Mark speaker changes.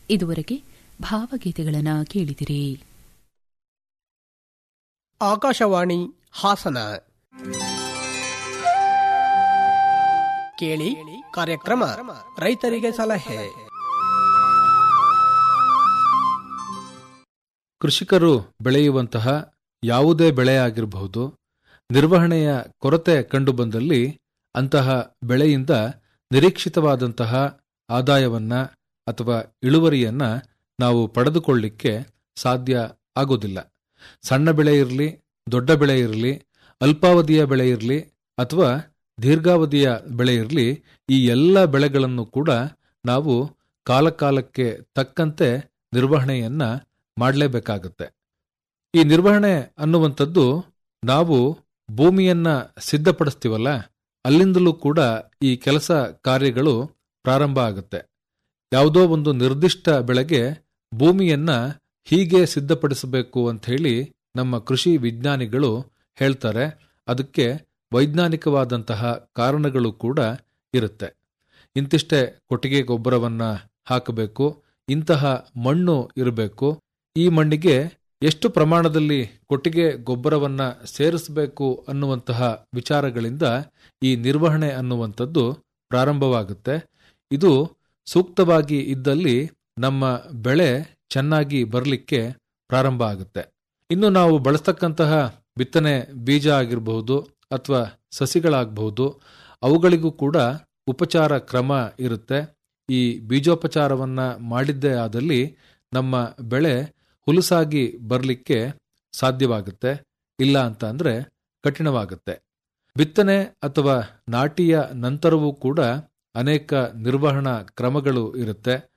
Speaker 1: ಇದುವರೆಗೆ ಭಾವಗೀತೆಗಳನ್ನು ಕೇಳಿದಿರಿ
Speaker 2: ಆಕಾಶವಾಣಿ ಹಾಸನ ಕೇಳಿ ಕಾರ್ಯಕ್ರಮ ರೈತರಿಗೆ ಸಲಹೆ
Speaker 3: ಕೃಷಿಕರು ಬೆಳೆಯುವಂತಹ ಯಾವುದೇ ಬೆಳೆಯಾಗಿರಬಹುದು ನಿರ್ವಹಣೆಯ ಕೊರತೆ ಕಂಡುಬಂದಲ್ಲಿ ಅಂತಹ ಬೆಳೆಯಿಂದ ನಿರೀಕ್ಷಿತವಾದಂತಹ ಆದಾಯವನ್ನ ಅಥವಾ ಇಳುವರಿಯನ್ನ ನಾವು ಪಡೆದುಕೊಳ್ಳಿಕ್ಕೆ ಸಾಧ್ಯ ಆಗೋದಿಲ್ಲ ಸಣ್ಣ ಬೆಳೆ ಇರಲಿ ದೊಡ್ಡ ಬೆಳೆ ಇರಲಿ ಅಲ್ಪಾವಧಿಯ ಬೆಳೆ ಇರಲಿ ಅಥವಾ ದೀರ್ಘಾವಧಿಯ ಬೆಳೆ ಇರಲಿ ಈ ಎಲ್ಲ ಬೆಳೆಗಳನ್ನು ಕೂಡ ನಾವು ಕಾಲಕಾಲಕ್ಕೆ ತಕ್ಕಂತೆ ನಿರ್ವಹಣೆಯನ್ನ ಮಾಡಲೇಬೇಕಾಗುತ್ತೆ ಈ ನಿರ್ವಹಣೆ ಅನ್ನುವಂಥದ್ದು ನಾವು ಭೂಮಿಯನ್ನ ಸಿದ್ಧಪಡಿಸ್ತೀವಲ್ಲ ಅಲ್ಲಿಂದಲೂ ಕೂಡ ಈ ಕೆಲಸ ಕಾರ್ಯಗಳು ಪ್ರಾರಂಭ ಆಗುತ್ತೆ ಯಾವುದೋ ಒಂದು ನಿರ್ದಿಷ್ಟ ಬೆಳೆಗೆ ಭೂಮಿಯನ್ನ ಹೀಗೆ ಸಿದ್ಧಪಡಿಸಬೇಕು ಅಂತ ಹೇಳಿ ನಮ್ಮ ಕೃಷಿ ವಿಜ್ಞಾನಿಗಳು ಹೇಳ್ತಾರೆ ಅದಕ್ಕೆ ವೈಜ್ಞಾನಿಕವಾದಂತಹ ಕಾರಣಗಳು ಕೂಡ ಇರುತ್ತೆ ಇಂತಿಷ್ಟೇ ಕೊಟ್ಟಿಗೆ ಗೊಬ್ಬರವನ್ನ ಹಾಕಬೇಕು ಇಂತಹ ಮಣ್ಣು ಇರಬೇಕು ಈ ಮಣ್ಣಿಗೆ ಎಷ್ಟು ಪ್ರಮಾಣದಲ್ಲಿ ಕೊಟ್ಟಿಗೆ ಗೊಬ್ಬರವನ್ನ ಸೇರಿಸಬೇಕು ಅನ್ನುವಂತಹ ವಿಚಾರಗಳಿಂದ ಈ ನಿರ್ವಹಣೆ ಅನ್ನುವಂಥದ್ದು ಪ್ರಾರಂಭವಾಗುತ್ತೆ ಇದು ಸೂಕ್ತವಾಗಿ ಇದ್ದಲ್ಲಿ ನಮ್ಮ ಬೆಳೆ ಚೆನ್ನಾಗಿ ಬರಲಿಕ್ಕೆ ಪ್ರಾರಂಭ ಆಗುತ್ತೆ ಇನ್ನು ನಾವು ಬಳಸ್ತಕ್ಕಂತಹ ಬಿತ್ತನೆ ಬೀಜ ಆಗಿರಬಹುದು ಅಥವಾ ಸಸಿಗಳಾಗಬಹುದು ಅವುಗಳಿಗೂ ಕೂಡ ಉಪಚಾರ ಕ್ರಮ ಇರುತ್ತೆ ಈ ಬೀಜೋಪಚಾರವನ್ನ ಮಾಡಿದ್ದೇ ಆದಲ್ಲಿ ನಮ್ಮ ಬೆಳೆ ಹುಲುಸಾಗಿ ಬರಲಿಕ್ಕೆ ಸಾಧ್ಯವಾಗುತ್ತೆ ಇಲ್ಲ ಅಂತ ಅಂದ್ರೆ ಕಠಿಣವಾಗುತ್ತೆ ಬಿತ್ತನೆ ಅಥವಾ ನಾಟಿಯ ನಂತರವೂ ಕೂಡ ಅನೇಕ ನಿರ್ವಹಣಾ ಕ್ರಮಗಳು ಇರುತ್ತೆ